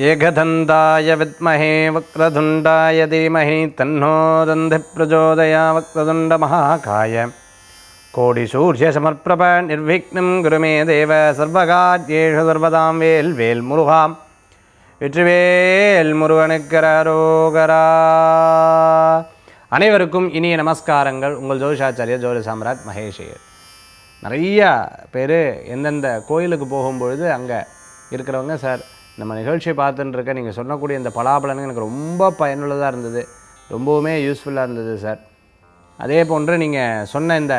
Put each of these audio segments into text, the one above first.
ஏகதந்தாய வித்மஹே வக்ரதுண்டாய தீமஹி தன்னோ தந்தி பிரச்சோதயா வக்ரதுண்ட மகாகாய கோடிசூர்ய சமர்ப்பிரப நிர்விக்னம் குருமே தேவ சர்வகாத்யேஷு சர்வதாம் வேல் வேல் முருகாம் வெற்றிவேல் முருகனுக்கரோகரா அனைவருக்கும் இனிய நமஸ்காரங்கள் உங்கள் ஜோதிஷாச்சாரியர் ஜோதி சாம்ராட் மகேஷையர் நிறைய பேர் எந்தெந்த கோயிலுக்கு போகும்பொழுது அங்கே இருக்கிறவங்க சார் நம்ம நிகழ்ச்சியை பார்த்துட்டு இருக்க நீங்கள் சொல்லக்கூடிய இந்த பலாபலனுங்க எனக்கு ரொம்ப பயனுள்ளதாக இருந்தது ரொம்பவுமே யூஸ்ஃபுல்லாக இருந்தது சார் அதே போன்று நீங்கள் சொன்ன இந்த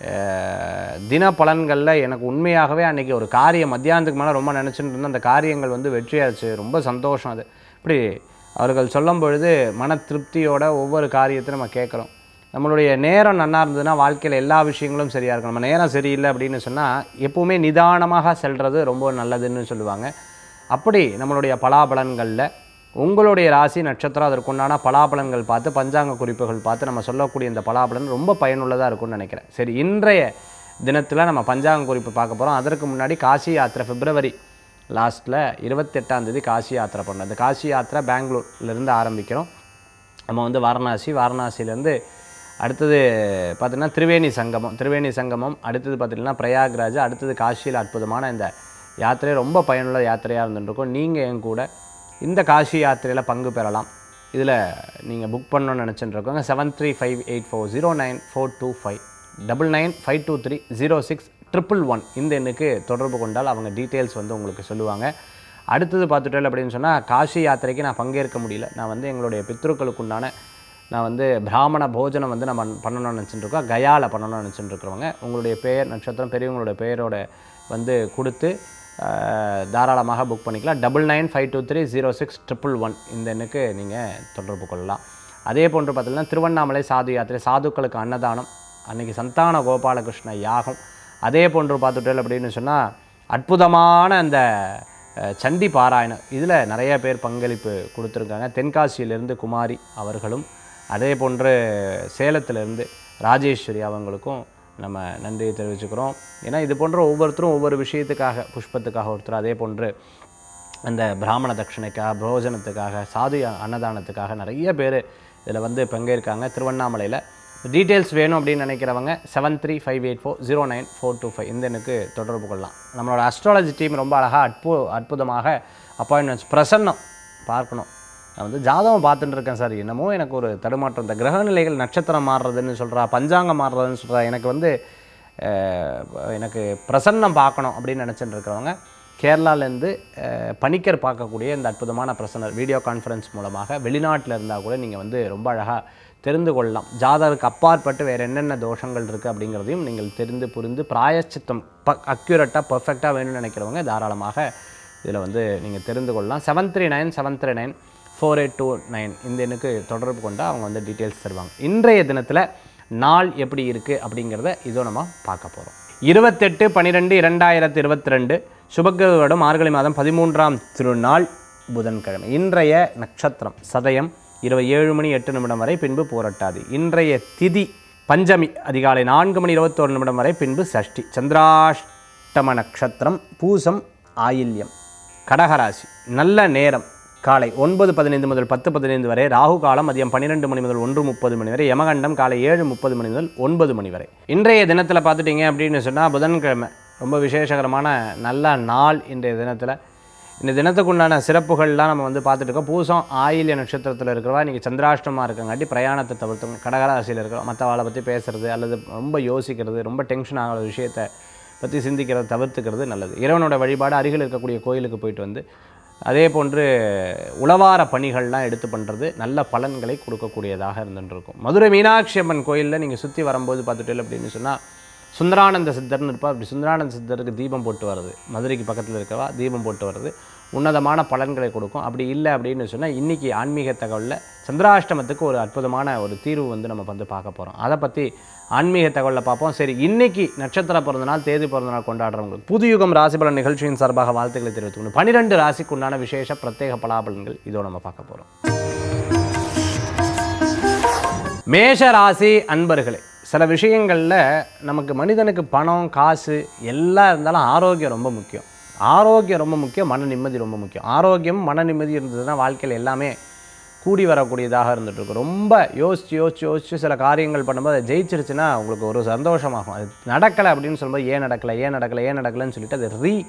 அஹ், தின பலன்களில் எனக்கு உண்மையாகவே அன்றைக்கி ஒரு காரியம் மத்தியானத்துக்கு மேலே ரொம்ப நினச்சிட்டு இருந்தேன் அந்த காரியங்கள் வந்து வெற்றியாச்சு ரொம்ப சந்தோஷம் அது இப்படி அவர்கள் சொல்லும் பொழுது மன திருப்தியோட ஒவ்வொரு காரியத்தையும் நம்ம கேட்குறோம் நம்மளுடைய நேரம் நன்னா இருந்ததுன்னா வாழ்க்கையில் எல்லா விஷயங்களும் சரியாக இருக்கும் நம்ம நேரம் சரியில்லை அப்படின்னு சொன்னால் எப்போவுமே நிதானமாக செல்றது ரொம்ப நல்லதுன்னு சொல்லுவாங்க அப்படி நம்மளுடைய பலாபலன்களில் உங்களுடைய ராசி நட்சத்திரம் அதற்குண்டான பலாபலன்கள் பார்த்து பஞ்சாங்க குறிப்புகள் பார்த்து நம்ம சொல்லக்கூடிய இந்த பலாபலன் ரொம்ப பயனுள்ளதாக இருக்கும்னு நினைக்கிறேன் சரி இன்றைய தினத்தில் நம்ம பஞ்சாங்க குறிப்பு பார்க்க போகிறோம் அதற்கு முன்னாடி காசி யாத்திரை பிப்ரவரி லாஸ்ட்டில் இருபத்தெட்டாம் தேதி காசி யாத்திரை பண்ணோம் இந்த காசி யாத்திரை பெங்களூர்லேருந்து ஆரம்பிக்கிறோம் நம்ம வந்து வாரணாசி வாரணாசியிலேருந்து அடுத்தது பார்த்திங்கன்னா திரிவேணி சங்கமம் திரிவேணி சங்கமம் அடுத்தது பார்த்திங்கன்னா பிரயாக்ராஜ் அடுத்தது காசியில் அற்புதமான இந்த யாத்திரை ரொம்ப பயனுள்ள யாத்திரையாக இருந்துருக்கும் நீங்கள் என் கூட இந்த காசி யாத்திரையில் பங்கு பெறலாம் இதில் நீங்கள் புக் பண்ணணும்னு நினச்சிட்டு இருக்கோங்க seven three five eight four zero nine four two five double nine five two three zero six triple one இந்த எண்ணுக்கு தொடர்பு கொண்டால் அவங்க டீட்டெயில்ஸ் வந்து உங்களுக்கு சொல்லுவாங்க அடுத்தது பார்த்துட்டேன் அப்படின்னு சொன்னால் காசி யாத்திரைக்கு நான் பங்கேற்க முடியல நான் வந்து எங்களுடைய பித்ருக்களுக்கு உண்டான நான் வந்து பிராமண போஜனம் வந்து நம்ம பண்ணணும்னு நினச்சிட்டு இருக்கோம் கயாவில் பண்ணணும்னு நினச்சிட்டு இருக்கிறவங்க உங்களுடைய பெயர் நட்சத்திரம் பெரியவங்களுடைய பெயரோட வந்து கொடுத்து ஆஹ், தாராளமாக புக் பண்ணிக்கலாம் double nine five two three zero six triple one இந்த எண்ணுக்கு நீங்கள் தொடர்பு கொள்ளலாம் அதே போன்று பார்த்தீங்கன்னா திருவண்ணாமலை சாது யாத்திரை சாதுக்களுக்கு அன்னதானம் அன்னைக்கு சந்தான கோபாலகிருஷ்ண யாகம் அதே போன்று பார்த்துட்டேன் அப்படின்னு சொன்னால் அற்புதமான அந்த அஹ், சண்டி பாராயணம் இதில் நிறைய பேர் பங்களிப்பு கொடுத்துருக்காங்க தென்காசியிலிருந்து குமாரி அவர்களும் அதே போன்று சேலத்திலிருந்து ராஜேஸ்வரி அவங்களுக்கும் நம்ம நன்றியை தெரிவிச்சுக்கிறோம் ஏன்னா இது போன்ற ஒவ்வொருத்தரும் ஒவ்வொரு விஷயத்துக்காக புஷ்பத்துக்காக ஒருத்தர் அதே போன்று அந்த பிராமண தட்சணைக்காக போஜனத்துக்காக சாது அன்னதானத்துக்காக நிறைய பேர் இதில் வந்து பங்கேற்காங்க திருவண்ணாமலையில் டீட்டெயில்ஸ் வேணும் அப்படின்னு நினைக்கிறவங்க seven three five eight four zero nine four two five இந்த எனக்கு தொடர்பு கொள்ளலாம் நம்மளோட அஸ்ட்ராலஜி டீம் ரொம்ப அழகாக அற்பு அற்புதமாக அப்பாயின்மெண்ட்ஸ் பிரசன்னம் பார்க்கணும் நான் வந்து ஜாதகம் பார்த்துட்டு இருக்கேன் சார் என்னமோ எனக்கு ஒரு தடுமாற்றம் இந்த கிரகநிலைகள் நட்சத்திரம் மாறுறதுன்னு சொல்கிறா பஞ்சாங்கம் மாறுறதுன்னு சொல்கிறா எனக்கு வந்து அஹ், எனக்கு பிரசன்னம் பார்க்கணும் அப்படின்னு நினச்சிட்டு இருக்கிறவங்க கேரளாலேருந்து பனிக்கர் பார்க்கக்கூடிய இந்த அற்புதமான பிரசன்னர் வீடியோ கான்ஃபரன்ஸ் மூலமாக வெளிநாட்டில் இருந்தால் கூட நீங்கள் வந்து ரொம்ப அழகாக தெரிந்து கொள்ளலாம் ஜாதகருக்கு அப்பாற்பட்டு வேறு என்னென்ன தோஷங்கள் இருக்குது அப்படிங்கிறதையும் நீங்கள் தெரிந்து புரிந்து பிராயச்சித்தம் ப அக்யூரட்டாக பர்ஃபெக்டாக வேணும்னு நினைக்கிறவங்க தாராளமாக இதில் வந்து நீங்கள் தெரிந்து கொள்ளலாம் seven three nine seven three nine four eight two nine இந்த எண்ணுக்கு தொடர்பு கொண்டு அவங்க வந்து டீட்டெயில்ஸ் தருவாங்க இன்றைய தினத்தில் நாள் எப்படி இருக்குது அப்படிங்கிறத இதோ நம்ம பார்க்க போகிறோம் இருபத்தெட்டு பன்னிரெண்டு இரண்டாயிரத்தி இருபத்தி ரெண்டு சுபகிருதம் மார்கழி மாதம் பதிமூன்றாம் திருநாள் புதன்கிழமை இன்றைய நட்சத்திரம் சதயம் இரவு ஏழு மணி எட்டு நிமிடம் வரை பின்பு போரட்டாதி இன்றைய திதி பஞ்சமி அதிகாலை நான்கு மணி இருபத்தோரு நிமிடம் வரை பின்பு சஷ்டி சந்திராஷ்டம நட்சத்திரம் பூசம் ஆயில்யம் கடகராசி நல்ல நேரம் காலை ஒன்பது பதினைந்து முதல் பத்து பதினைந்து வரை ராகு காலம் மதியம் பன்னிரெண்டு மணி முதல் ஒன்று முப்பது மணி வரை யமகண்டம் காலை ஏழு முப்பது மணி முதல் ஒன்பது மணி வரை இன்றைய தினத்தில் பார்த்துட்டிங்க அப்படின்னு சொன்னால் புதன்கிழமை ரொம்ப விசேஷகரமான நல்ல நாள் இன்றைய தினத்தில் இந்த தினத்துக்குண்டான சிறப்புகள்லாம் நம்ம வந்து பார்த்துட்டு இருக்கோம் பூசம் ஆயில்ய நட்சத்திரத்தில் இருக்கிறவா இன்றைக்கி சந்திராஷ்டமாக இருக்கங்காட்டி பிரயாணத்தை தவிர்த்து கடகராசியில் இருக்கிற மற்றவாளை பற்றி பேசுறது அல்லது ரொம்ப யோசிக்கிறது ரொம்ப டென்ஷன் ஆகிற விஷயத்தை பற்றி சிந்திக்கிறத தவிர்த்துக்கிறது நல்லது இறைவனோட வழிபாடு அருகில் இருக்கக்கூடிய கோயிலுக்கு போயிட்டு வந்து அதே போன்று உளவார பணிகள்லாம் எடுத்து பண்ணுறது நல்ல பலன்களை கொடுக்கக்கூடியதாக இருந்துருக்கும் மதுரை மீனாட்சி அம்மன் கோயிலில் நீங்கள் சுற்றி வரும்போது பார்த்துட்டு அப்படின்னு சொன்னால் சுந்தரானந்த சித்தர்னு இருப்பா அப்படி சுந்தரானந்த சித்தருக்கு தீபம் போட்டு வர்றது மதுரைக்கு பக்கத்தில் இருக்கவா தீபம் போட்டு வர்றது உன்னதமான பலன்களை கொடுக்கும் அப்படி இல்லை அப்படின்னு சொன்னால் இன்றைக்கி ஆன்மீக தகவலில் சந்திராஷ்டமத்துக்கு ஒரு அற்புதமான ஒரு தீர்வு வந்து நம்ம வந்து பார்க்க போகிறோம் அதை பற்றி ஆன்மீக தகவலில் பார்ப்போம் சரி இன்னைக்கு நட்சத்திர பிறந்தநாள் தேதி பிறந்தநாள் கொண்டாடுறவங்களுக்கு புதுயுகம் ராசிபலன் நிகழ்ச்சியின் சார்பாக வாழ்த்துக்களை தெரிவித்துக்கணும் பன்னிரெண்டு ராசிக்கு உண்டான விசேஷ பிரத்யேக பலாபலன்கள் இதோ நம்ம பார்க்க போகிறோம் மேஷ ராசி அன்பர்களே சில விஷயங்களில் நமக்கு மனிதனுக்கு பணம் காசு எல்லாம் இருந்தாலும் ஆரோக்கியம் ரொம்ப முக்கியம் ஆரோக்கியம் ரொம்ப முக்கியம் மன நிம்மதி ரொம்ப முக்கியம் ஆரோக்கியம் மன நிம்மதி இருந்ததுன்னா வாழ்க்கையில் எல்லாமே கூடி வரக்கூடியதாக இருந்துட்டு இருக்கும் ரொம்ப யோசிச்சு யோசிச்சு யோசிச்சு சில காரியங்கள் பண்ணும்போது அது ஜெயிச்சிருச்சுன்னா உங்களுக்கு ஒரு சந்தோஷமாகும் அது நடக்கலை அப்படின்னு சொல்லும்போது ஏன் நடக்கலை ஏன் நடக்கலை ஏன் நடக்கலைன்னு சொல்லிட்டு அது ரீ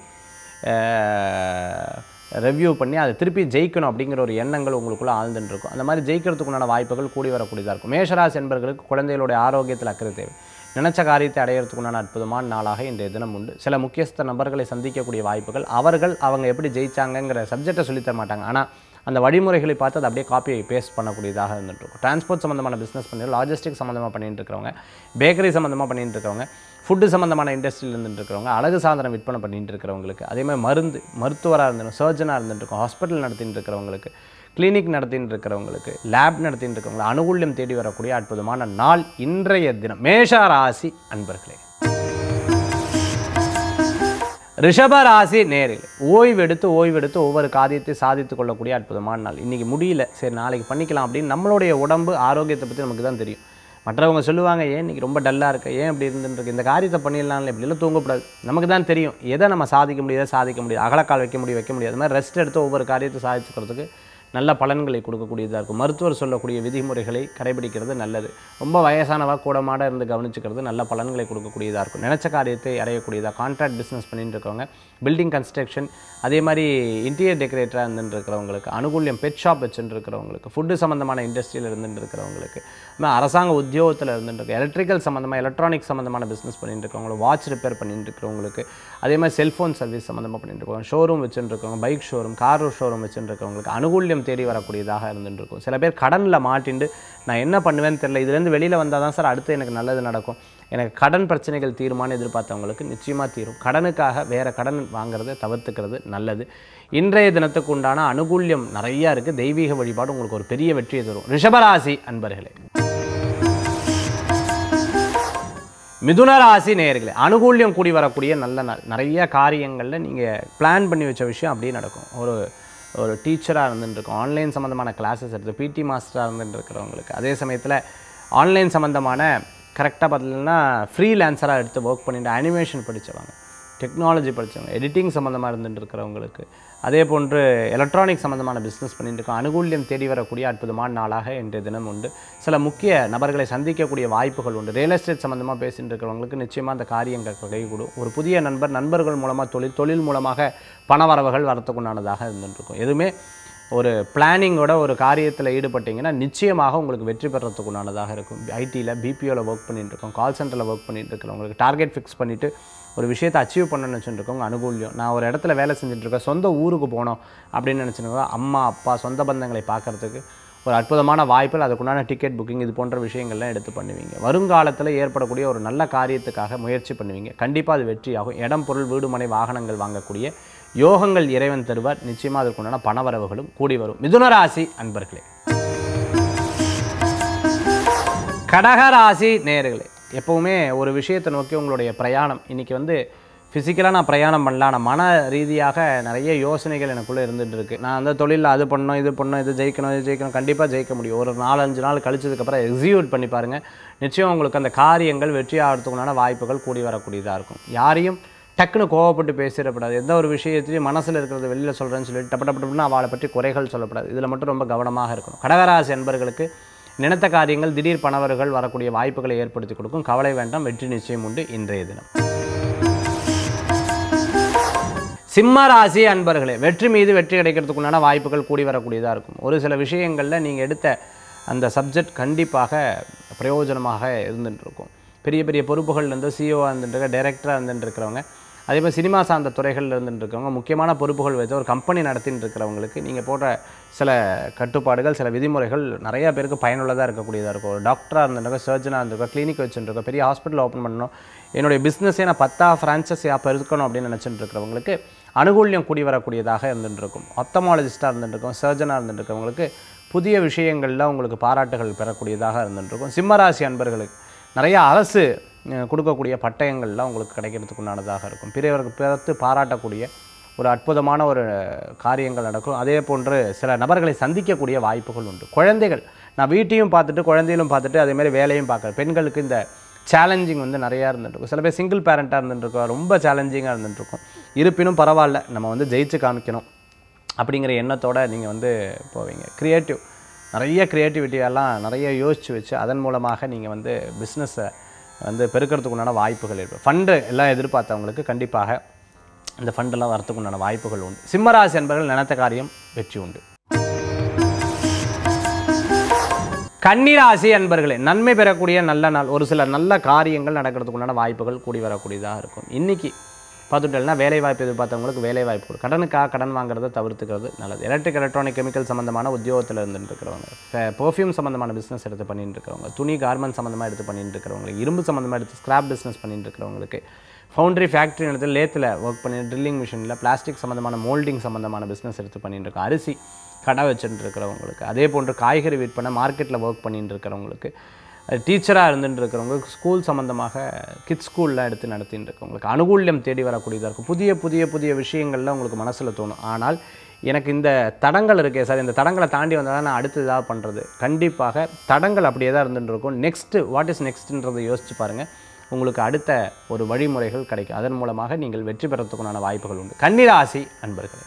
ரெவ்யூ பண்ணி அதை திருப்பி ஜெயிக்கணும் அப்படிங்கிற ஒரு எண்ணங்கள் உங்களுக்குள்ள ஆழ்ந்துட்டு இருக்கும் அந்த மாதிரி ஜெயிக்கிறதுக்குண்டான வாய்ப்புகள் கூடி வரக்கூடியதாக இருக்கும் மேஷராசி என்பவர்களுக்கு குழந்தைகளுடைய ஆரோக்கியத்தில் அக்கறை தேவை நினைச்ச காரியத்தை அடையிறதுக்குண்டான அற்புதமான நாளாக இன்றைய தினம் உண்டு சில முக்கியஸ்த நபர்களை சந்திக்கக்கூடிய வாய்ப்புகள் அவர்கள் அவங்க எப்படி ஜெயிச்சாங்கங்கிற சப்ஜெக்டை சொல்லித்தர மாட்டாங்க ஆனால் அந்த வழிமுறைகளை பார்த்து அதை அப்படியே காப்பி பேஸ்ட் பண்ணக்கூடியதாக இருந்துட்டு இருக்கும் டிரான்ஸ்போர்ட் சம்மந்தமான பிஸ்னஸ் பண்ணி லாஜிஸ்டிக் சம்மந்தமாக பண்ணிட்டு இருக்கிறவங்க பேக்கரி சம்மந்தமாக பண்ணிட்டு இருக்கிறவங்க ஃபுட்டு சம்மந்தமான இண்டஸ்ட்ரியில் இருந்துட்டு இருக்கிறவங்க அழகு சாதனம் விற்பனை பண்ணிட்டு இருக்கிறவங்களுக்கு அதே மாதிரி மருந்து மருத்துவராக இருந்துடும் சர்ஜனாக இருந்துட்டு இருக்கும் ஹாஸ்பிட்டல் நடத்திட்டு இருக்கிறவங்களுக்கு கிளினிக் நடத்திட்டு இருக்கிறவங்களுக்கு லேப் நடத்திட்டு இருக்கிறவங்க அனுகூல்யம் தேடி வரக்கூடிய அற்புதமான நாள் இன்றைய தினம் மேஷ ராசி அன்பர்களே ரிஷப ராசி நேரில் ஓய்வெடுத்து ஓய்வெடுத்து ஒவ்வொரு காரியத்தை சாதித்து கொள்ளக்கூடிய அற்புதமான நாள் இன்றைக்கி முடியல சரி நாளைக்கு பண்ணிக்கலாம் அப்படின்னு நம்மளுடைய உடம்பு ஆரோக்கியத்தை பற்றி நமக்கு தான் தெரியும் மற்றவங்க சொல்லுவாங்க ஏன் இன்னைக்கு ரொம்ப டல்லாக இருக்க ஏன் இப்படி இருந்துருக்கு இந்த காரியத்தை பண்ணிடலாம்ல இப்படிலாம் தூங்கக்கூடாது நமக்கு தான் தெரியும் எதை நம்ம சாதிக்க முடியாது சாதிக்க முடியாது அகலக்கால் வைக்க முடியும் வைக்க முடியாது அது மாதிரி ரெஸ்ட் எடுத்து ஒவ்வொரு காரியத்தை சாதிச்சுக்கிறதுக்கு நல்ல பலன்களை கொடுக்கக்கூடியதாக இருக்கும் மருத்துவர் சொல்லக்கூடிய விதிமுறைகளை கடைபிடிக்கிறது நல்லது ரொம்ப வயசானவா கூடமாட இருந்து கவனிச்சுக்கிறது நல்ல பலன்களை கொடுக்கக்கூடியதாக இருக்கும் நினச்ச காரியத்தை அடையக்கூடியதாக கான்ட்ராக்ட் பிஸ்னஸ் பண்ணிட்டு இருக்கவங்க பில்டிங் கன்ஸ்ட்ரக்ஷன் அதே மாதிரி இன்டீரியர் டெக்கரேட்டராக இருந்துட்டு இருக்கிறவங்களுக்கு அனுகூல்யம் பெட் ஷாப் வச்சுட்டு இருக்கிறவங்களுக்கு ஃபுட்டு சம்மந்தமான இண்டஸ்ட்ரியில் இருந்துட்டு இருக்கிறவங்களுக்கு அது மாதிரி அரசாங்க உத்தியோகத்தில் இருந்துட்டு இருக்க எலக்ட்ரிக்கல் சம்மந்தமாக எலக்ட்ரானிக் சம்மந்தமான பிஸ்னஸ் பண்ணிட்டு இருக்கவங்களுக்கு வாட்ச் ரிப்பேர் பண்ணிட்டு இருக்கிறவங்களுக்கு அதே மாதிரி செல்ஃபோன் சர்வீஸ் சம்மந்தமாக பண்ணிட்டு இருக்கவங்க ஷோரூம் வச்சுட்டு இருக்கவங்க பைக் ஷோரூம் கார் ஷோரூம் வச்சுட்டு இருக்கவங்களுக்கு அனுகூல்யம் தேடி வரக்கூடியதாக இருந்துட்டு இருக்கும் சில பேர் கடனில் மாட்டிண்டு நான் என்ன பண்ணுவேன்னு தெரியல இதுலேருந்து வெளியில் வந்தால் தான் சார் அடுத்து எனக்கு நல்லது நடக்கும் எனக்கு கடன் பிரச்சனைகள் தீருமான்னு எதிர்பார்த்தவங்களுக்கு நிச்சயமாக தீரும் கடனுக்காக வேறு கடன் வாங்குறதை தவிர்த்துக்கிறது நல்லது இன்றைய தினத்துக்கு உண்டான அனுகூல்யம் நிறையா இருக்குது தெய்வீக வழிபாடு உங்களுக்கு ஒரு பெரிய வெற்றியை தரும் ரிஷபராசி அன்பர்களே மிதுன ராசி நேயர்களே அனுகூல்யம் கூடி வரக்கூடிய நல்ல நாள் நிறைய காரியங்களில் நீங்கள் பிளான் பண்ணி வச்ச விஷயம் அப்படியே நடக்கும் ஒரு ஒரு டீச்சராக இருந்துட்டுருக்கோம் ஆன்லைன் சம்மந்தமான கிளாஸஸ் எடுத்து பிடி மாஸ்டராக இருந்துட்டு இருக்கிறவங்களுக்கு அதே சமயத்தில் ஆன்லைன் சம்மந்தமான கரெக்டாக பார்த்தீங்கன்னா ஃப்ரீலான்சராக எடுத்து ஒர்க் பண்ணிட்டு அனிமேஷன் படித்தவங்க டெக்னாலஜி படித்தவங்க எடிட்டிங் சம்மந்தமாக இருந்துட்டு இருக்கிறவங்களுக்கு அதே போன்று எலக்ட்ரானிக் சம்மந்தமான பிஸ்னஸ் பண்ணிட்டு இருக்கோம் அனுகூல்யம் தேடி வரக்கூடிய அற்புதமான நாளாக இன்றைய தினம் உண்டு சில முக்கிய நபர்களை சந்திக்கக்கூடிய வாய்ப்புகள் உண்டு ரியல் எஸ்டேட் சம்மந்தமாக பேசிட்டு இருக்கிறவங்களுக்கு நிச்சயமாக அந்த காரியங்கள் கைகூடும் ஒரு புதிய நண்பர் நண்பர்கள் மூலமாக தொழில் தொழில் மூலமாக பணவரவுகள் வரத்துக்குண்டானதாக இருந்துட்டு இருக்கும் எதுவுமே ஒரு பிளானிங்கோட ஒரு காரியத்தில் ஈடுபட்டீங்கன்னா நிச்சயமாக உங்களுக்கு வெற்றி பெறத்துக்குண்டானதாக இருக்கும் ஐடியில் பிபிஓவில் ஒர்க் பண்ணிட்டு இருக்கோம் கால் சென்டரில் ஒர்க் பண்ணிட்டு இருக்கிறவங்களுக்கு டார்கெட் ஃபிக்ஸ் பண்ணிவிட்டு ஒரு விஷயத்தை அச்சீவ் பண்ணணும்னு வச்சுட்டு இருக்கவங்க அனுகூல்யம் நான் ஒரு இடத்துல வேலை செஞ்சுட்டு இருக்கேன் சொந்த ஊருக்கு போகணும் அப்படின்னு நினச்சிருக்கோம் அம்மா அப்பா சொந்த பந்தங்களை பார்க்கறதுக்கு ஒரு அற்புதமான வாய்ப்பில் அதுக்குண்டான டிக்கெட் புக்கிங் இது போன்ற விஷயங்கள்லாம் எடுத்து பண்ணுவீங்க வருங்காலத்தில் ஏற்படக்கூடிய ஒரு நல்ல காரியத்துக்காக முயற்சி பண்ணுவீங்க கண்டிப்பாக அது வெற்றியாகும் இடம் பொருள் வீடு மனை வாகனங்கள் வாங்கக்கூடிய யோகங்கள் இறைவன் தருவார் நிச்சயமாக அதற்குண்டான பணவரவுகளும் கூடி வரும் மிதுனராசி அன்பர்களே கடகராசி நேர்களே எப்பவுமே ஒரு விஷயத்தை நோக்கி உங்களுடைய பிரயாணம் இன்னைக்கு வந்து ஃபிசிக்கலாக நான் பிரயாணம் பண்ணலாம் நான் மன ரீதியாக நிறைய யோசனைகள் எனக்குள்ளே இருந்துட்டு இருக்கு நான் அந்த தொழிலில் அது பண்ணணும் இது பண்ணணும் இது ஜெயிக்கணும் இது ஜெயிக்கணும் கண்டிப்பாக ஜெயிக்க முடியும் ஒரு நாலஞ்சு நாள் கழிச்சதுக்கப்புறம் எக்ஸிக்யூட் பண்ணி பாருங்கள் நிச்சயம் உங்களுக்கு அந்த காரியங்கள் வெற்றி ஆகிறதுக்குண்டான வாய்ப்புகள் கூடி வரக்கூடியதாக இருக்கும் யாரையும் டக்குன்னு கோவப்பட்டு பேசிடக்கூடாது எந்த ஒரு விஷயத்தையும் மனசில் இருக்கிறத வெளியில் சொல்கிறேன்னு சொல்லிட்டு டப்பு டப்பு டப்புன்னு அவளை பற்றி குறைகள் சொல்லக்கூடாது இதில் மட்டும் ரொம்ப கவனமாக இருக்கணும் கடகராசி என்பர்களுக்கு நினைத்த காரியங்கள் திடீர் பணவர்கள் வரக்கூடிய வாய்ப்புகளை ஏற்படுத்தி கொடுக்கும் கவலை வேண்டாம் வெற்றி நிச்சயம் உண்டு இன்றைய தினம் சிம்ம ராசி அன்பர்களே வெற்றி மீது வெற்றி கிடைக்கிறதுக்குண்டான வாய்ப்புகள் கூடி வரக்கூடியதாக இருக்கும் ஒரு சில விஷயங்களில் நீங்கள் எடுத்த அந்த சப்ஜெக்ட் கண்டிப்பாக பிரயோஜனமாக இருந்துட்டு இருக்கும் பெரிய பெரிய பொறுப்புகள் இருந்து சிஓவாக இருந்துட்டு டைரக்டராக இருந்துட்டு இருக்கிறவங்க அதே மாதிரி சினிமா சார்ந்த துறைகளில் இருந்துட்டு இருக்கவங்க முக்கியமான பொறுப்புகள் வைத்து ஒரு கம்பெனி நடத்திட்டு இருக்கிறவங்களுக்கு நீங்கள் போடுற சில கட்டுப்பாடுகள் சில விதிமுறைகள் நிறைய பேருக்கு பயனுள்ளதாக இருக்கக்கூடியதாக இருக்கும் ஒரு டாக்டராக இருந்துருக்கோம் சர்ஜனாக இருந்திருக்கோம் கிளினிக் வச்சுருக்கோம் பெரிய ஹாஸ்பிட்டல் ஓப்பன் பண்ணணும் என்னுடைய பிஸ்னஸே நான் பத்தா ஃப்ரான்ச்சைஸி அப்போ இருக்கணும் அப்படின்னு நினச்சிட்டு இருக்கிறவங்களுக்கு அனுகூல்யம் கூடி வரக்கூடியதாக இருந்துட்டு இருக்கும் ஒப்தமாலஜிஸ்ட்டாக இருந்துட்டு இருக்கோம் சர்ஜனாக இருந்துட்டு இருக்கவங்களுக்கு புதிய விஷயங்களில் உங்களுக்கு பாராட்டுகள் பெறக்கூடியதாக இருந்துட்டு இருக்கும் சிம்மராசி அன்பர்களுக்கு நிறைய அரசு அஹ், கொடுக்கக்கூடிய பட்டயங்கள்லாம் உங்களுக்கு கிடைக்கிறதுக்கு உண்டானதாக இருக்கும் பிறவருக்கு பிறத்து பாராட்டக்கூடிய ஒரு அற்புதமான ஒரு காரியங்கள் நடக்கும் அதே போன்று சில நபர்களை சந்திக்கக்கூடிய வாய்ப்புகள் உண்டு குழந்தைகள் நான் வீட்டையும் பார்த்துட்டு குழந்தைகளும் பார்த்துட்டு அதே மாதிரி வேலையும் பார்க்குறேன் பெண்களுக்கு இந்த சேலஞ்சிங் வந்து நிறையா இருந்துட்டுருக்கும் சில பேர் சிங்கிள் பேரண்ட்டாக இருந்துட்டுருக்கோம் ரொம்ப சேலஞ்சிங்காக இருந்துட்டுருக்கும் இருப்பினும் பரவாயில்ல நம்ம வந்து ஜெயிச்சு காமிக்கணும் அப்படிங்கிற எண்ணத்தோட நீங்கள் வந்து போவீங்க க்ரியேட்டிவ் நிறைய க்ரியேட்டிவிட்டியெல்லாம் நிறைய யோசித்து வச்சு அதன் மூலமாக நீங்கள் வந்து பிஸ்னஸை வந்து பெருக்கிறதுக்கு உண்டான வாய்ப்புகள் இருக்குது ஃபண்டு எல்லாம் எதிர்பார்த்தவங்களுக்கு கண்டிப்பாக இந்த ஃபண்டெல்லாம் வரத்துக்கு உண்டான வாய்ப்புகள் உண்டு சிம்மராசி என்பவர்கள் நினைத்த காரியம் வெற்றி உண்டு கன்னிராசி அன்பர்களே நன்மை பெறக்கூடிய நல்ல நாள் ஒரு சில நல்ல காரியங்கள் நடக்கிறதுக்கு உண்டான வாய்ப்புகள் கூடி வரக்கூடியதாக இருக்கும் இன்னைக்கு பார்த்துட்டோம்னா வேலை வாய்ப்பு எதிர்பார்த்தவங்களுக்கு வேலை வாய்ப்பு கொடு கடனுக்காக கடன் வாங்குறதை தவிர்த்துக்கிறது நல்லது எலக்ட்ரிக் எலக்ட்ரானிக் கெமிக்கல் சம்மந்தமான உத்தியோகத்தில் இருந்துட்டு இருக்கிறவங்க பெர்ஃப்யூம் சம்மந்தமான பிஸ்னஸ் எடுத்து பண்ணிட்டு இருக்கிறவங்க துணி கார்மெண்ட் சம்மந்தமாக எடுத்து பண்ணிட்டு இருக்கிறவங்க இரும்பு சம்மந்தமாக எடுத்து ஸ்கிராப் பிஸ்னஸ் பண்ணிட்டு இருக்கிறவங்களுக்கு ஃபவுண்டரி ஃபேக்ட்ரி எடுத்து லேத்தில் ஒர்க் பண்ணி ட்ரில்லிங் மிஷினில் பிளாஸ்டிக் சம்மந்தமான மோல்டிங் சம்மந்தமான பிஸ்னஸ் எடுத்து பண்ணிட்டு இருக்கோம் அரிசி கடை வச்சுட்டு இருக்கிறவங்களுக்கு அதே போன்று காய்கறி விற்பனை மார்க்கெட்டில் ஒர்க் பண்ணிட்டு இருக்கிறவங்களுக்கு டீச்சராக இருந்துட்டு இருக்கிறவங்க ஸ்கூல் சம்மந்தமாக கிட்ஸ் ஸ்கூலில் எடுத்து நடத்திட்டு இருக்கவங்களுக்கு அனுகூல்யம் தேடி வரக்கூடியதாக இருக்கும் புதிய புதிய புதிய விஷயங்கள்லாம் உங்களுக்கு மனசில் தோணும் ஆனால் எனக்கு இந்த தடங்கள் இருக்கே சார் இந்த தடங்களை தாண்டி வந்தால் தான் நான் அடுத்து இதாக பண்ணுறது கண்டிப்பாக தடங்கள் அப்படியே தான் இருந்துட்டு இருக்கும் நெக்ஸ்ட்டு வாட் இஸ் நெக்ஸ்ட்டுன்றதை யோசிச்சு பாருங்கள் உங்களுக்கு அடுத்த ஒரு வழிமுறைகள் கிடைக்கும் அதன் மூலமாக நீங்கள் வெற்றி பெறத்துக்குண்டான வாய்ப்புகள் உண்டு கன்னிராசி அன்பர்களே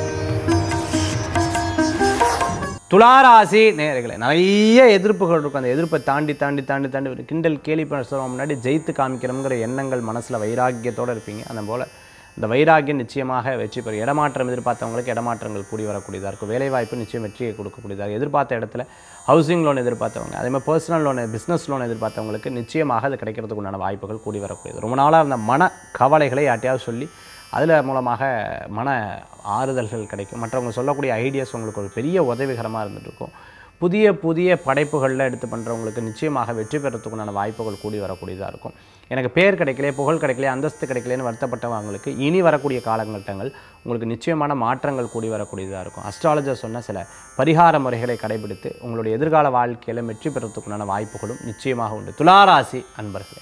துளாராசி நேர்களே நிறைய எதிர்ப்புகள் இருக்கும் அந்த எதிர்ப்பை தாண்டி தாண்டி தாண்டி தாண்டி ஒரு கிண்டல் கேலி பண்ண முன்னாடி ஜெயித்து காமிக்கணுங்கிற எண்ணங்கள் மனசில் வைராக்கியத்தோடு இருப்பீங்க அந்த போல் இந்த வைராக்கியம் நிச்சயமாக வெற்றி பெறும் இடமாற்றம் எதிர்பார்த்தவங்களுக்கு இடமாற்றங்கள் கூடி வரக்கூடியதாக இருக்கும் வேலைவாய்ப்பு நிச்சயம் வெற்றியை கொடுக்கக்கூடியதாக எதிர்பார்த்த இடத்துல ஹவுசிங் லோன் எதிர்பார்த்தவங்க அதே மாதிரி பர்சனல் லோன் பிஸ்னஸ் லோன் எதிர்பார்த்தவங்களுக்கு நிச்சயமாக அது கிடைக்கிறதுக்கு உண்டான வாய்ப்புகள் கூடி வரக்கூடியது ரொம்ப நாளாக இருந்த மன கவலைகளை யார்ட்டையாவது சொல்லி அதில் மூலமாக மன ஆறுதல்கள் கிடைக்கும் மற்றவங்க சொல்லக்கூடிய ஐடியாஸ் உங்களுக்கு ஒரு பெரிய உதவிகரமாக இருந்துட்டு இருக்கும் புதிய புதிய படைப்புகளில் எடுத்து பண்ணுறவங்களுக்கு நிச்சயமாக வெற்றி பெறத்துக்குண்டான வாய்ப்புகள் கூடி வரக்கூடியதாக இருக்கும் எனக்கு பேர் கிடைக்கலையே புகழ் கிடைக்கலையே அந்தஸ்து கிடைக்கலையேன்னு வருத்தப்பட்டவங்களுக்கு இனி வரக்கூடிய காலகட்டங்கள் உங்களுக்கு நிச்சயமான மாற்றங்கள் கூடி வரக்கூடியதாக இருக்கும் அஸ்ட்ராலஜர் சொன்ன சில பரிகார முறைகளை கடைபிடித்து உங்களுடைய எதிர்கால வாழ்க்கையில் வெற்றி பெறத்துக்குண்டான வாய்ப்புகளும் நிச்சயமாக உண்டு துளாராசி அன்பர்களே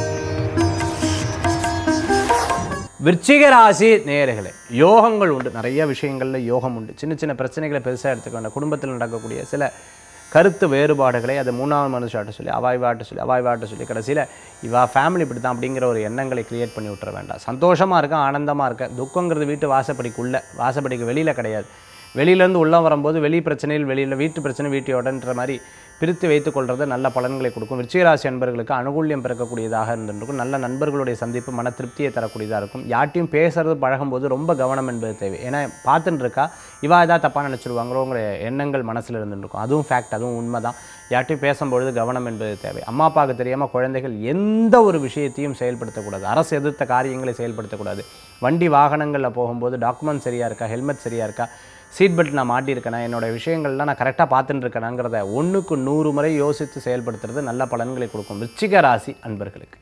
விருச்சிக ராசி நேயர்களே யோகங்கள் உண்டு நிறைய விஷயங்களில் யோகம் உண்டு சின்ன சின்ன பிரச்சனைகளை பெருசாக எடுத்துக்க வேண்டாம் குடும்பத்தில் நடக்கக்கூடிய சில கருத்து வேறுபாடுகளை அதை மூணாவது மனுஷாட்ட சொல்லி அவாய்வாட்ட சொல்லி அவாய்வாட்ட சொல்லி கடைசியில் இவா ஃபேமிலி இப்படி தான் அப்படிங்கிற ஒரு எண்ணங்களை கிரியேட் பண்ணி விட்டுற வேண்டாம் சந்தோஷமாக இருக்க ஆனந்தமாக இருக்க துக்கங்கிறது வீட்டு வாசப்படிக்குள்ளே வாசப்படிக்கு வெளியில் கிடையாது வெளியிலேருந்து உள்ளே வரும்போது வெளி பிரச்சனையில் வெளியில் வீட்டு பிரச்சனை வீட்டையோடன்ற மாதிரி பிரித்து வைத்துக் கொள்வது நல்ல பலன்களை கொடுக்கும் விருச்சிகராசி அன்பர்களுக்கு அனுகூல்யம் பிறக்கக்கூடியதாக இருந்திருக்கும் நல்ல நண்பர்களுடைய சந்திப்பு மன திருப்தியை தரக்கூடியதாக இருக்கும் யார்ட்டையும் பேசுறது பழகும்போது ரொம்ப கவனம் என்பது தேவை ஏன்னா பார்த்துட்டு இருக்கா இவா ஏதாவது தப்பாக நினச்சிருவாங்களோங்கிற எண்ணங்கள் மனசில் இருந்துருக்கும் அதுவும் ஃபேக்ட் அதுவும் உண்மை தான் யார்ட்டையும் பேசும்பொழுது கவனம் என்பது தேவை அம்மா அப்பாவுக்கு தெரியாமல் குழந்தைகள் எந்த ஒரு விஷயத்தையும் செயல்படுத்தக்கூடாது அரசு எதிர்த்த காரியங்களை செயல்படுத்தக்கூடாது வண்டி வாகனங்களில் போகும்போது டாக்குமெண்ட் சரியாக இருக்கா ஹெல்மெட் சரியாக இருக்கா சீட் பெல்ட் நான் மாட்டியிருக்கேனா என்னோட விஷயங்கள்லாம் நான் கரெக்டாக பார்த்துட்டு இருக்கேனாங்கிறத ஒன்றுக்கு நூறு முறை யோசித்து செயல்படுத்துறது நல்ல பலன்களை கொடுக்கும் விருச்சிக ராசி அன்பர்களுக்கு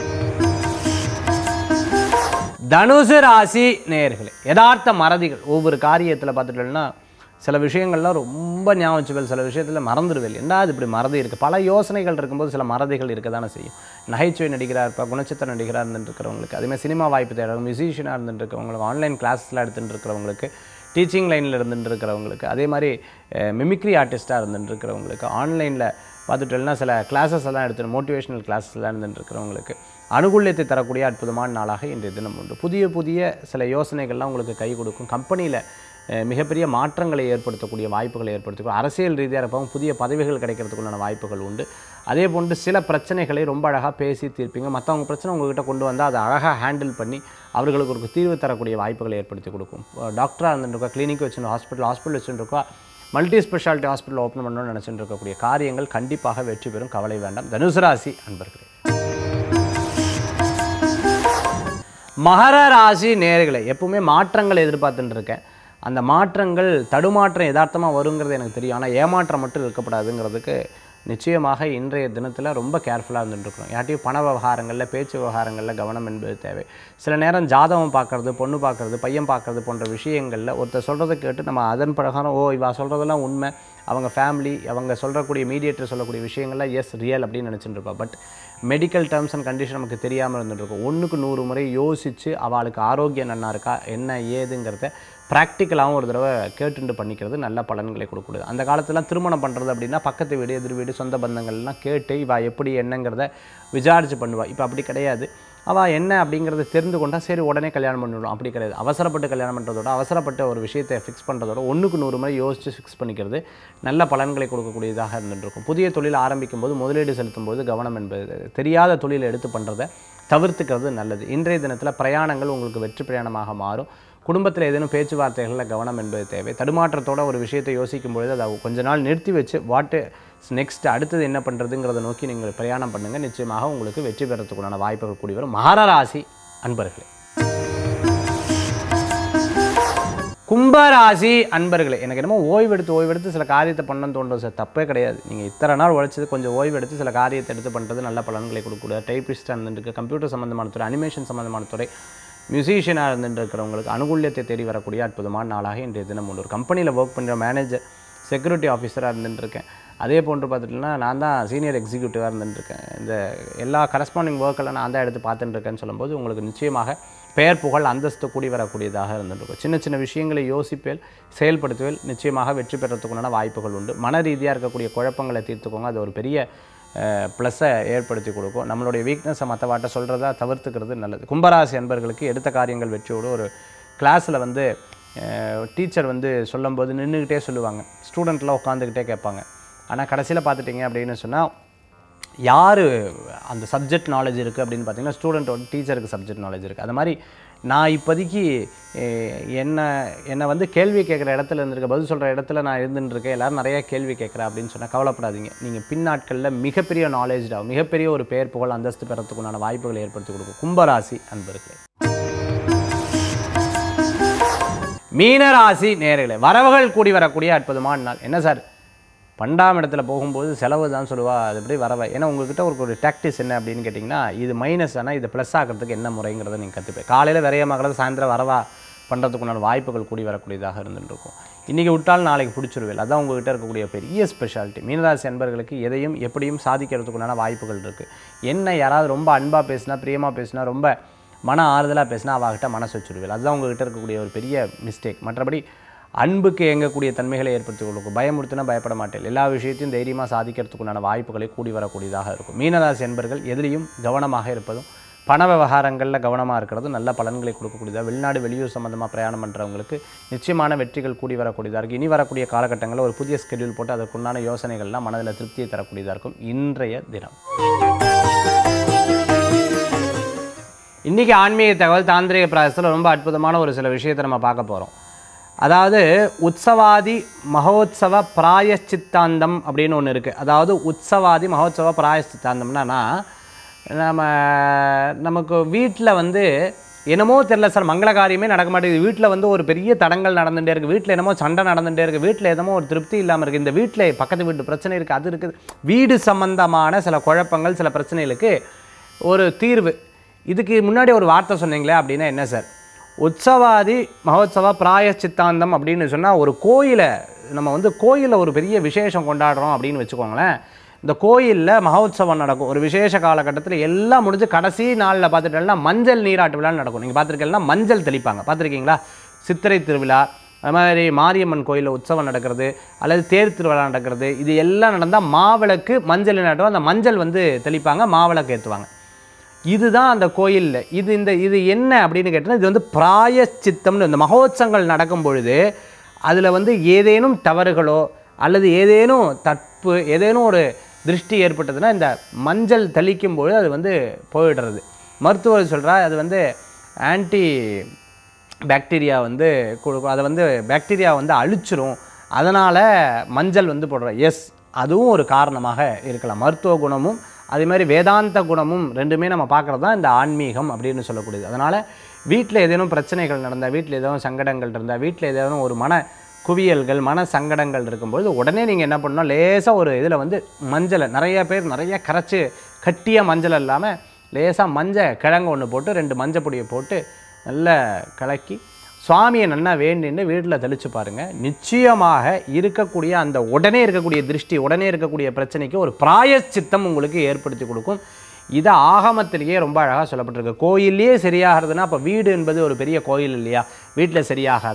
தனுசு ராசி நேயர்களே யதார்த்த மறதிகள் ஒவ்வொரு காரியத்தில் பார்த்துட்டோம்னா சில விஷயங்கள்லாம் ரொம்ப ஞாபகம் வச்சுப்பேன் சில விஷயத்தில் மறந்துடுவேன் என்ன அது இப்படி மறதி இருக்குது பல யோசனைகள் இருக்கும்போது சில மறதிகள் இருக்க தானே செய்யும் நகைச்சுவை நடிகராக இருப்பா குணச்சித்திர நடிகராக இருந்துட்டு இருக்கிறவங்களுக்கு அதேமாதிரி சினிமா வாய்ப்பு தேடுறவங்க மியூசிஷியனாக இருந்துட்டு இருக்கிறவங்களுக்கு ஆன்லைன் கிளாஸ்லாம் எடுத்துட்டு இருக்கிறவங்களுக்கு டீச்சிங் லைனில் இருந்துட்டு இருக்கிறவங்களுக்கு அதே மாதிரி மிமிக்ரி ஆர்டிஸ்ட்டாக இருந்துட்டு இருக்கிறவங்களுக்கு ஆன்லைனில் பார்த்துட்டோம்னா சில கிளாஸஸ் எல்லாம் எடுத்துட்டு மோட்டிவேஷனல் கிளாஸஸ் எல்லாம் இருந்துட்டு இருக்கிறவங்களுக்கு அனுகூல்யத்தை தரக்கூடிய அற்புதமான நாளாக இன்றைய தினம் உண்டு புதிய புதிய சில யோசனைகள்லாம் உங்களுக்கு கை கொடுக்கும் கம்பெனியில் மிகப்பெரிய மாற்றங்களை ஏற்படுத்தக்கூடிய வாய்ப்புகளை ஏற்படுத்திக்கும் அரசியல் ரீதியாக இருப்பவங்க புதிய பதவிகள் கிடைக்கிறதுக்குள்ளான வாய்ப்புகள் உண்டு அதே போன்று சில பிரச்சனைகளை ரொம்ப அழகாக பேசி தீர்ப்பீங்க மற்றவங்க பிரச்சனை உங்ககிட்ட கொண்டு வந்தால் அதை அழகாக ஹேண்டில் பண்ணி அவர்களுக்கு ஒரு தீர்வு தரக்கூடிய வாய்ப்புகளை ஏற்படுத்தி கொடுக்கும் டாக்டராக இருந்துருக்கா கிளினிக் வச்சுருக்கோம் ஹாஸ்பிட்டல் ஹாஸ்பிட்டல் வச்சுருக்கோம் மல்டி ஸ்பெஷாலிட்டி ஹாஸ்பிட்டல் ஓப்பன் பண்ணணும்னு நினச்சிட்டு இருக்கக்கூடிய காரியங்கள் கண்டிப்பாக வெற்றி பெறும் கவலை வேண்டாம் தனுசு ராசி அன்பர்களே மகர ராசி நேர்களை எப்பவுமே மாற்றங்கள் எதிர்பார்த்துட்டு இருக்கேன் அந்த மாற்றங்கள் தடுமாற்றம் யதார்த்தமாக வருங்கிறது எனக்கு தெரியும் ஆனால் ஏமாற்றம் மட்டும் இருக்கப்படாதுங்கிறதுக்கு நிச்சயமாக இன்றைய தினத்தில் ரொம்ப கேர்ஃபுல்லாக இருந்துட்டு இருக்கிறோம் யார்ட்டையும் பண விவகாரங்களில் பேச்சு விவகாரங்களில் கவனம் என்பது தேவை சில நேரம் ஜாதகம் பார்க்கறது பொண்ணு பார்க்கறது பையன் பார்க்கறது போன்ற விஷயங்களில் ஒருத்தர் சொல்கிறத கேட்டு நம்ம அதன் பிரகாரம் ஓ இவா சொல்கிறதெல்லாம் உண்மை அவங்க ஃபேமிலி அவங்க சொல்கிறக்கூடிய மீடியேட்டர் சொல்லக்கூடிய விஷயங்கள்லாம் எஸ் ரியல் அப்படின்னு நினச்சிட்டு இருப்பா but medical terms and condition நமக்கு தெரியாமல் இருந்துட்டு இருக்கும் ஒன்றுக்கு நூறு முறை யோசித்து அவளுக்கு ஆரோக்கியம் நன்னா இருக்கா என்ன ஏதுங்கிறத ப்ராக்டிக்கலாகவும் ஒரு தடவை கேட்டுண்டு பண்ணிக்கிறது நல்ல பலன்களை கொடுக்கக்கூடியது அந்த காலத்துலாம் திருமணம் பண்ணுறது அப்படின்னா பக்கத்து வீடு எதிர் வீடு சொந்த பந்தங்கள்லாம் கேட்டு இவா எப்படி என்னங்கிறத விசாரிச்சு பண்ணுவா இப்போ அப்படி கிடையாது அவள் என்ன அப்படிங்கிறத தெரிந்து கொண்டா சரி உடனே கல்யாணம் பண்ணிவிடும் அப்படி கிடையாது அவசரப்பட்டு கல்யாணம் பண்ணுறதோட அவசரப்பட்ட ஒரு விஷயத்தை ஃபிக்ஸ் பண்ணுறதோட ஒன்றுக்கு நூறு முறை யோசித்து ஃபிக்ஸ் பண்ணிக்கிறது நல்ல பலன்களை கொடுக்கக்கூடியதாக இருந்துருக்கும் புதிய தொழில் ஆரம்பிக்கும் போது முதலீடு செலுத்தும் போது கவனம் என்பது தெரியாத தொழிலை எடுத்து பண்ணுறதை தவிர்த்துக்கிறது நல்லது இன்றைய தினத்தில் பிரயாணங்கள் உங்களுக்கு வெற்றி பிரயாணமாக மாறும் குடும்பத்தில் ஏதேனும் பேச்சுவார்த்தைகளில் கவனம் என்பது தேவை தடுமாற்றத்தோட ஒரு விஷயத்தை யோசிக்கும் பொழுது அதை கொஞ்ச நாள் நிறுத்தி வச்சு வாட்டு நெக்ஸ்ட் அடுத்தது என்ன பண்ணுறதுங்கிறத நோக்கி நீங்கள் பிரயாணம் பண்ணுங்கள் நிச்சயமாக உங்களுக்கு வெற்றி பெறத்துக்குண்டான வாய்ப்புகள் கூடி வரும் மகர ராசி அன்பர்களே கும்பராசி அன்பர்களே எனக்கு என்னமோ ஓய்வெடுத்து ஓய்வெடுத்து சில காரியத்தை பண்ணணும்னு தோன்றும் சார் தப்பே கிடையாது நீங்கள் இத்தனை நாள் உழைச்சது கொஞ்சம் ஓய்வெடுத்து சில காரியத்தை எடுத்து பண்ணுறது நல்ல பலன்களை கொடுக்கக்கூடிய டைப்பிஸ்டாக இருந்துருக்கு கம்ப்யூட்டர் சம்மந்தமான துறை அனிமேஷன் சம்மந்தமான துறை மியூசிஷியனாக இருந்துட்டு இருக்கிறவங்களுக்கு அனுகூல்யத்தை தேடி வரக்கூடிய அற்புதமான நாளாக இன்றைய தினம் உண்டு ஒரு கம்பெனியில் ஒர்க் பண்ணுற மேனேஜர் செக்யூரிட்டி ஆஃபீஸராக இருந்துட்டு இருக்கேன் அதே போன்று பார்த்துட்டுனா நான் தான் சீனியர் எக்ஸிக்யூட்டிவாக இருந்துட்டு இருக்கேன் இந்த எல்லா கரஸ்பாண்டிங் ஒர்க்கெல்லாம் நான் தான் எடுத்து பார்த்துட்டு இருக்கேன்னு சொல்லும்போது உங்களுக்கு நிச்சயமாக பெயர் புகழ் அந்தஸ்து கூடி வரக்கூடியதாக இருந்துருக்கும் சின்ன சின்ன விஷயங்களை யோசிப்பேல் செயல்படுத்துவேல் நிச்சயமாக வெற்றி பெறத்துக்குண்டான வாய்ப்புகள் உண்டு மன ரீதியாக இருக்கக்கூடிய குழப்பங்களை தீர்த்துக்கோங்க அது ஒரு பெரிய ப்ளஸ்ஸை ஏற்படுத்தி கொடுக்கும் நம்மளுடைய வீக்னஸை மற்றவாட்ட சொல்கிறதா தவிர்த்துக்கிறது நல்லது கும்பராசி அன்பர்களுக்கு எடுத்த காரியங்கள் வெற்றியோடு ஒரு கிளாஸில் வந்து டீச்சர் வந்து சொல்லும்போது நின்றுக்கிட்டே சொல்லுவாங்க ஸ்டூடெண்ட்லாம் உட்காந்துக்கிட்டே கேட்பாங்க ஆனால் கடைசியில் பார்த்துட்டிங்க அப்படின்னு சொன்னால் யார் அந்த சப்ஜெக்ட் நாலேஜ் இருக்குது அப்படின்னு பார்த்தீங்கன்னா ஸ்டூடெண்ட்டோட டீச்சருக்கு சப்ஜெக்ட் நாலேஜ் இருக்குது அது மாதிரி நான் இப்போதைக்கு அஹ், என்ன என்னை வந்து கேள்வி கேட்குற இடத்துல இருந்திருக்க பதில் சொல்கிற இடத்துல நான் இருந்துட்டு இருக்கேன் எல்லாரும் நிறைய கேள்வி கேட்குறேன் அப்படின்னு சொன்னால் கவலைப்படாதீங்க நீங்கள் பின்னாட்களில் மிகப்பெரிய நாலேஜாக மிகப்பெரிய ஒரு பெயர் புகழ் அந்தஸ்து பெறத்துக்குண்டான வாய்ப்புகளை ஏற்படுத்தி கொடுக்கும் கும்பராசி அன்பர்களே மீனராசி நேர்களே வரவுகள் கூடி வரக்கூடிய அற்புதமான நாள் என்ன சார் பன்னெண்டாம் இடத்துல போகும்போது செலவு தான் சொல்லுவா அது எப்படி வரவை ஏன்னா உங்ககிட்ட ஒரு ஒரு டாக்டிஸ் என்ன அப்படின்னு கேட்டிங்கன்னா இது மைனஸ் ஆனால் இது ப்ளஸ் ஆகிறதுக்கு என்ன முறைங்கிறத நீங்கள் கற்றுப்பேன் காலையில் விரயமாகிறது சாயந்தரம் வரவா பண்ணுறதுக்குண்டான வாய்ப்புகள் கூடி வரக்கூடியதாக இருந்துட்டு இருக்கும் இன்றைக்கி விட்டால் நாளைக்கு பிடிச்சிருவேல் அதான் உங்ககிட்ட இருக்கக்கூடிய பெரிய ஸ்பெஷாலிட்டி மீனராசி அன்பர்களுக்கு எதையும் எப்படியும் சாதிக்கிறதுக்குண்டான வாய்ப்புகள் இருக்குது என்ன யாராவது ரொம்ப அன்பாக பேசினா பிரியமாக பேசினா ரொம்ப மன ஆறுதலாக பேசினா அவகிட்ட மனசு வச்சுருவேல் அதுதான் உங்ககிட்ட இருக்கக்கூடிய ஒரு பெரிய மிஸ்டேக் மற்றபடி அன்புக்கு இயங்கக்கூடிய தன்மைகளை ஏற்படுத்தி கொடுக்கும் பயமுறுத்தினா பயப்பட மாட்டேன் எல்லா விஷயத்தையும் தைரியமாக சாதிக்கிறதுக்குண்டான வாய்ப்புகளை கூடி வரக்கூடியதாக இருக்கும் மீனராசி என்பர்கள் எதிலையும் கவனமாக இருப்பதும் பண விவகாரங்களில் கவனமாக இருக்கிறது நல்ல பலன்களை கொடுக்கக்கூடியதாக வெளிநாடு வெளியூர் சம்மந்தமாக பிரயாணம் பண்ணுறவங்களுக்கு நிச்சயமான வெற்றிகள் கூடி வரக்கூடியதாக இருக்கும் இனி வரக்கூடிய காலகட்டங்களில் ஒரு புதிய ஸ்கெடியூல் போட்டு அதற்குண்டான யோசனைகள்லாம் மனதில் திருப்தியை தரக்கூடியதாக இருக்கும் இன்றைய தினம் இன்றைக்கி ஆன்மீக தகவல் தாந்திரிக பிராயசத்தில் ரொம்ப அற்புதமான ஒரு சில விஷயத்தை நம்ம பார்க்க போகிறோம் அதாவது உற்சவாதி மகோத்சவ பிராயச்சித்தாந்தம் அப்படின்னு ஒன்று இருக்குது அதாவது உற்சவாதி மகோத்சவ பிராயச்சித்தாந்தம்னா நம்ம நமக்கு வீட்டில் வந்து என்னமோ தெரில சார் மங்கள காரியமே நடக்க மாட்டேங்குது வீட்டில் வந்து ஒரு பெரிய தடங்கள் நடந்துகிட்டே இருக்குது வீட்டில் என்னமோ சண்டை நடந்துகிட்டே இருக்குது வீட்டில் என்னமோ ஒரு திருப்தி இல்லாமல் இருக்குது இந்த வீட்டில் பக்கத்து வீட்டு பிரச்சனை இருக்குது அது இருக்குது வீடு சம்பந்தமான சில குழப்பங்கள் சில பிரச்சனைகளுக்கு ஒரு தீர்வு இதுக்கு முன்னாடி ஒரு வார்த்தை சொன்னீங்களே அப்படின்னா என்ன சார் உற்சவாதி மகோத்சவ பிராய சித்தாந்தம் அப்படின்னு சொன்னால் ஒரு கோயிலை நம்ம வந்து கோயிலில் ஒரு பெரிய விசேஷம் கொண்டாடுறோம் அப்படின்னு வச்சுக்கோங்களேன் இந்த கோயிலில் மகோத்சவம் நடக்கும் ஒரு விசேஷ காலகட்டத்தில் எல்லாம் முடிஞ்சு கடைசி நாளில் பார்த்துட்டோம்னா மஞ்சள் நீராட்டு விழா நடக்கும் நீங்கள் பார்த்துருக்கீங்கன்னா மஞ்சள் தெளிப்பாங்க பார்த்துருக்கீங்களா சித்திரை திருவிழா அது மாதிரி மாரியம்மன் கோயிலில் உற்சவம் நடக்கிறது அல்லது தேர் திருவிழா நடக்கிறது இது எல்லாம் நடந்தால் மாவிளக்கு மஞ்சள் நீராட்டம் அந்த மஞ்சள் வந்து தெளிப்பாங்க மாவிளக்கு ஏற்றுவாங்க இதுதான் அந்த கோயிலில் இது இந்த இது என்ன அப்படின்னு கேட்டோன்னா இது வந்து பிராயச்சித்தம்னு இந்த மகோத்சவங்கள் நடக்கும் பொழுது அதில் வந்து ஏதேனும் தவறுகளோ அல்லது ஏதேனும் தப்பு ஏதேனும் ஒரு திருஷ்டி ஏற்பட்டதுன்னா இந்த மஞ்சள் தெளிக்கும் பொழுது அது வந்து போயிடுறது மருத்துவர் சொல்கிறா அது வந்து ஆன்டி பாக்டீரியா வந்து கொடுக்கும் அதை வந்து பாக்டீரியா வந்து அழிச்சிரும் அதனால் மஞ்சள் வந்து போடுறோம் எஸ் அதுவும் ஒரு காரணமாக இருக்கலாம் மருத்துவ குணமும் அதே மாதிரி வேதாந்த குணமும் ரெண்டுமே நம்ம பார்க்குறது தான் இந்த ஆன்மீகம் அப்படின்னு சொல்லக்கூடியது அதனால் வீட்டில் ஏதேனும் பிரச்சனைகள் நடந்தால் வீட்டில் ஏதேனும் சங்கடங்கள் இருந்தால் வீட்டில் ஏதேனும் ஒரு மன குவியல்கள் மன சங்கடங்கள் இருக்கும்போது உடனே நீங்கள் என்ன பண்ணணும் லேசாக ஒரு இதில் வந்து மஞ்சளை நிறைய பேர் நிறைய கரைச்சி கட்டிய மஞ்சள் இல்லாமல் லேசாக மஞ்சள் கிழங்கு ஒன்று போட்டு ரெண்டு மஞ்சள் பொடியை போட்டு நல்லா கலக்கி சுவாமியை நல்லா வேண்டின்னு வீட்டில் தெளிச்சு பாருங்கள் நிச்சயமாக இருக்கக்கூடிய அந்த உடனே இருக்கக்கூடிய திருஷ்டி உடனே இருக்கக்கூடிய பிரச்சனைக்கு ஒரு பிராயச்சித்தம் உங்களுக்கு ஏற்படுத்தி கொடுக்கும் இது ஆகமத்திலேயே ரொம்ப அழகாக சொல்லப்பட்டிருக்கு கோயிலே சரியாகிறதுனா அப்போ வீடு என்பது ஒரு பெரிய கோயில் இல்லையா வீட்டில் சரியாகாதா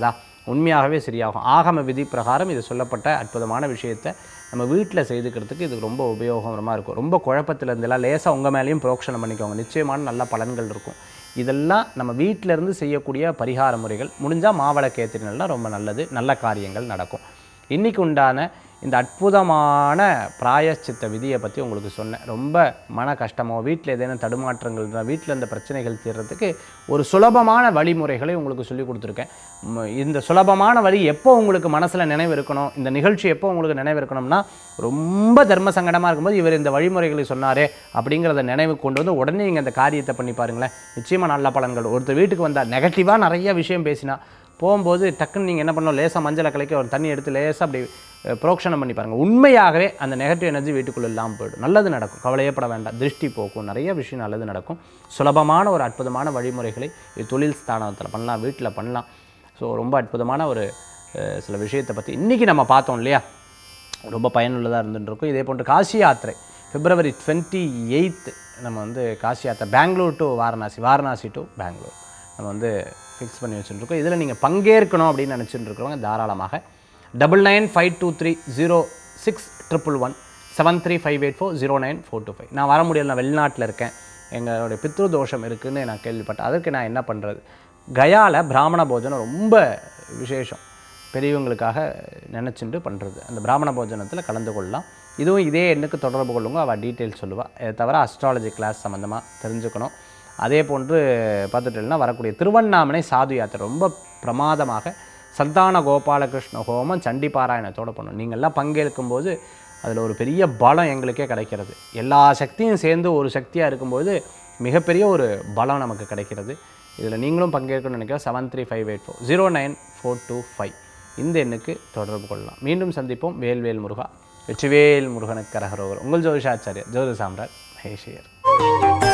உண்மையாகவே சரியாகும் ஆகம விதி பிரகாரம் இது சொல்லப்பட்ட அற்புதமான விஷயத்தை நம்ம வீட்டில் செய்துக்கிறதுக்கு இது ரொம்ப உபயோகரமாக இருக்கும் ரொம்ப குழப்பத்தில் இருந்தெல்லாம் லேசாக உங்கள் மேலேயும் புரோக்ஷனம் பண்ணிக்கோங்க நிச்சயமான நல்ல பலன்கள் இருக்கும் இதெல்லாம் நம்ம வீட்டில இருந்து செய்யக்கூடிய பரிகார முறைகள் முடிஞ்சால் மாவிளக்கு ஏற்றினா ரொம்ப நல்லது நல்ல காரியங்கள் நடக்கும் இன்றைக்கி உண்டான இந்த அற்புதமான பிராயச்சித்த விதியை பற்றி உங்களுக்கு சொன்னேன் ரொம்ப மன கஷ்டமோ வீட்டில் ஏதேனும் தடுமாற்றங்கள் இருந்தால் வீட்டில் இந்த பிரச்சனைகள் தீர்றதுக்கு ஒரு சுலபமான வழிமுறைகளை உங்களுக்கு சொல்லி கொடுத்துருக்கேன் ம், இந்த சுலபமான வழி எப்போ உங்களுக்கு மனசில் நினைவு இருக்கணும் இந்த நிகழ்ச்சி எப்போ உங்களுக்கு நினைவு இருக்கணும்னா ரொம்ப தர்ம சங்கடமாக இருக்கும்போது இவர் இந்த வழிமுறைகளை சொன்னாரே அப்படிங்கிறத நினைவு கொண்டு வந்து உடனே நீங்கள் இந்த காரியத்தை பண்ணி பாருங்களேன் நிச்சயமாக நல்ல பலன்கள் ஒருத்தர் வீட்டுக்கு வந்தால் நெகட்டிவாக நிறைய விஷயம் பேசினா போகும்போது டக்குன்னு நீங்கள் என்ன பண்ணணும் லேசாக மஞ்சளை கலக்கி ஒரு தண்ணி எடுத்து லேசாக அப்படி அஹ், புரோக்ஷனம் பண்ணி பாருங்கள் உண்மையாகவே அந்த நெகட்டிவ் எனர்ஜி வீட்டுக்குள்ளே இல்லாமல் போயிடும் நல்லது நடக்கும் கவலையப்பட வேண்டாம் திருஷ்டி போக்கும் நிறைய விஷயம் நல்லது நடக்கும் சுலபமான ஒரு அற்புதமான வழிமுறைகளை இது தொழில் ஸ்தானத்தில் பண்ணலாம் வீட்டில் பண்ணலாம் ஸோ ரொம்ப அற்புதமான ஒரு அஹ், சில விஷயத்தை பற்றி இன்றைக்கி நம்ம பார்த்தோம் இல்லையா ரொம்ப பயனுள்ளதாக இருந்துருக்கும் இதே போன்று காசி யாத்திரை பிப்ரவரி டுவெண்ட்டி எயித்து நம்ம வந்து காசி யாத்திரை பெங்களூர் டு வாரணாசி வாரணாசி டு பெங்களூர் நம்ம வந்து ஃபிக்ஸ் பண்ணி வச்சுருக்கோம் இதில் நீங்கள் பங்கேற்கணும் அப்படின்னு நினச்சிட்டு இருக்கிறவங்க தாராளமாக double nine five two three zero six triple one seven three five eight four zero nine four two five நான் வர முடியல நான் வெளிநாட்டில் இருக்கேன் எங்களுடைய பித்ரு தோஷம் இருக்குன்னு நான் கேள்விப்பட்டேன் அதற்கு நான் என்ன பண்ணுறது கயால பிராமண போஜனம் ரொம்ப விசேஷம் பெரியவங்களுக்காக நினச்சிட்டு பண்ணுறது அந்த பிராமண போஜனத்தில் கலந்து கொள்ளலாம் இதுவும் இதே எண்ணுக்கு தொடர்பு கொள்ளுங்க அவள் டீட்டெயில்ஸ் சொல்லுவாள் இதை தவிர அஸ்ட்ராலஜி கிளாஸ் சம்மந்தமாக தெரிஞ்சுக்கணும் அதே போன்று பார்த்துட்டோம்னா வரக்கூடிய திருவண்ணாமலை சாது யாத்திரை ரொம்ப பிரமாதமாக சந்தான கோபாலகிருஷ்ண ஹோமம் சண்டி பாராயணத்தோடு பண்ணணும் நீங்கள்லாம் பங்கேற்கும்போது அதில் ஒரு பெரிய பலம் எங்களுக்கே கிடைக்கிறது எல்லா சக்தியும் சேர்ந்து ஒரு சக்தியாக இருக்கும்போது மிகப்பெரிய ஒரு பலம் நமக்கு கிடைக்கிறது இதில் நீங்களும் பங்கேற்கணும்னு நினைக்கிறோம் seven three five eight four zero nine four two five இந்த எண்ணுக்கு தொடர்பு கொள்ளலாம் மீண்டும் சந்திப்போம் வேல்வேல் முருகா வெற்றிவேல் முருகனுக்கு கரகரோகர் உங்கள் ஜோதிஷாச்சாரியர் ஜோதி சாம்ராட் மகேஷியர்